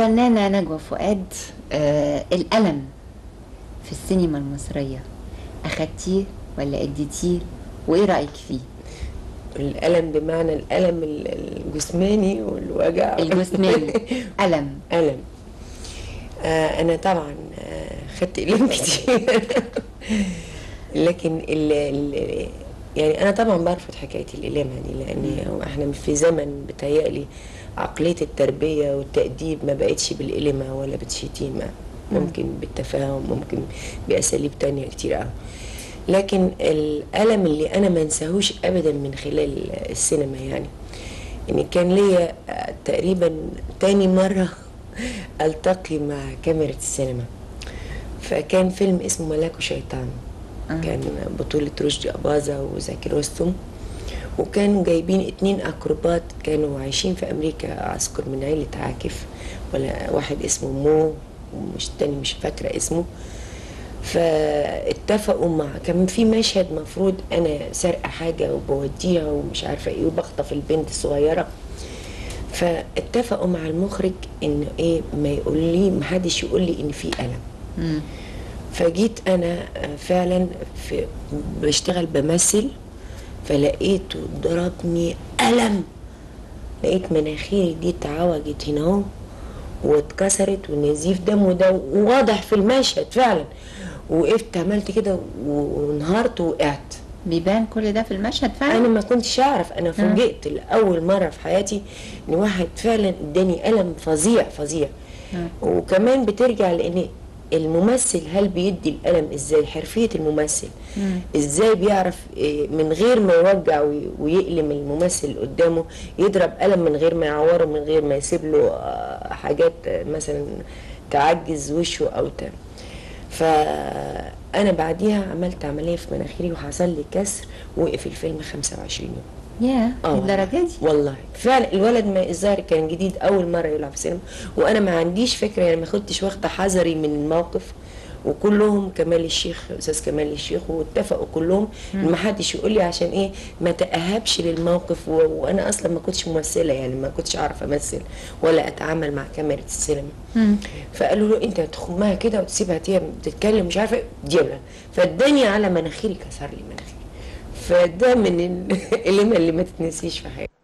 الفنانة نجوى فؤاد آه الألم في السينما المصرية أخدتيه ولا اديتيه وإيه رأيك فيه؟ الألم بمعنى الألم ال- الجسماني والوجع الجسماني ألم ألم آه أنا طبعا آه خدت ألم كتير لكن ال ال يعني أنا طبعا برفض حكاية الإلامة دي لأن هو إحنا في زمن بتهيألي عقلية التربية والتأديب ما بقتش بالإلمة ولا بالشتيمة ممكن بالتفاهم ممكن بأساليب تانية كتير قوي لكن الألم اللي أنا ما انساهوش أبدا من خلال السينما يعني يعني كان ليا آه، تقريبا تاني مرة ألتقي مع كاميرا السينما فكان فيلم اسمه ملاك وشيطان آه. كان بطولة رشدي أباظة وزكي رستم وكانوا جايبين اتنين أكروبات كانوا عايشين في أمريكا عسكر من عيلة عاكف ولا واحد اسمه مو ومش تاني مش فاكرة اسمه فاتفقوا مع كان في مشهد مفروض انا سارقه حاجه وبوديها ومش عارفه ايه وبخطف البنت الصغيره فاتفقوا مع المخرج انه ايه ما يقول لي ما حدش يقول لي ان في الم مم. فجيت انا فعلا في بشتغل بمثل فلقيته ضربني ألم لقيت مناخيري دي اتعوجت هنا اهو واتكسرت ونزيف دم وده واضح في المشهد فعلا وقفت عملت كده وانهارت ووقعت بيبان كل ده في المشهد فعلا انا ما كنتش اعرف انا فوجئت لاول مره في حياتي ان واحد فعلا اداني الم فظيع فظيع مم. وكمان بترجع لان الممثل هل بيدي الالم ازاي حرفيه الممثل مم. ازاي بيعرف إيه، من غير ما يوجع وي- ويألم الممثل اللي قدامه يضرب ألم من غير ما يعوره من غير ما يسيب له آه، حاجات آه، مثلا تعجز وشه او ت... فانا بعديها عملت عمليه في مناخيري وحصل لي كسر وقف الفيلم 25 يوم ياه آه الدرجة دي والله فعلا الولد ما الظاهر كان جديد اول مره يلعب في السينما وانا ما عنديش فكره يعني ما كنتش واخده حذري من الموقف وكلهم كمال الشيخ استاذ كمال الشيخ واتفقوا كلهم ان ما حدش يقول لي عشان ايه ما تاهبش للموقف و... وانا اصلا ما كنتش ممثله يعني ما كنتش اعرف امثل ولا اتعامل مع كاميرا السينما مم. فقالوا له انت تخمها كده وتسيبها هي بتتكلم مش عارفه جبلة فاداني على مناخيري كسر لي مناخيري فده من ال- الالمه اللي ما تتنسيش في حياتي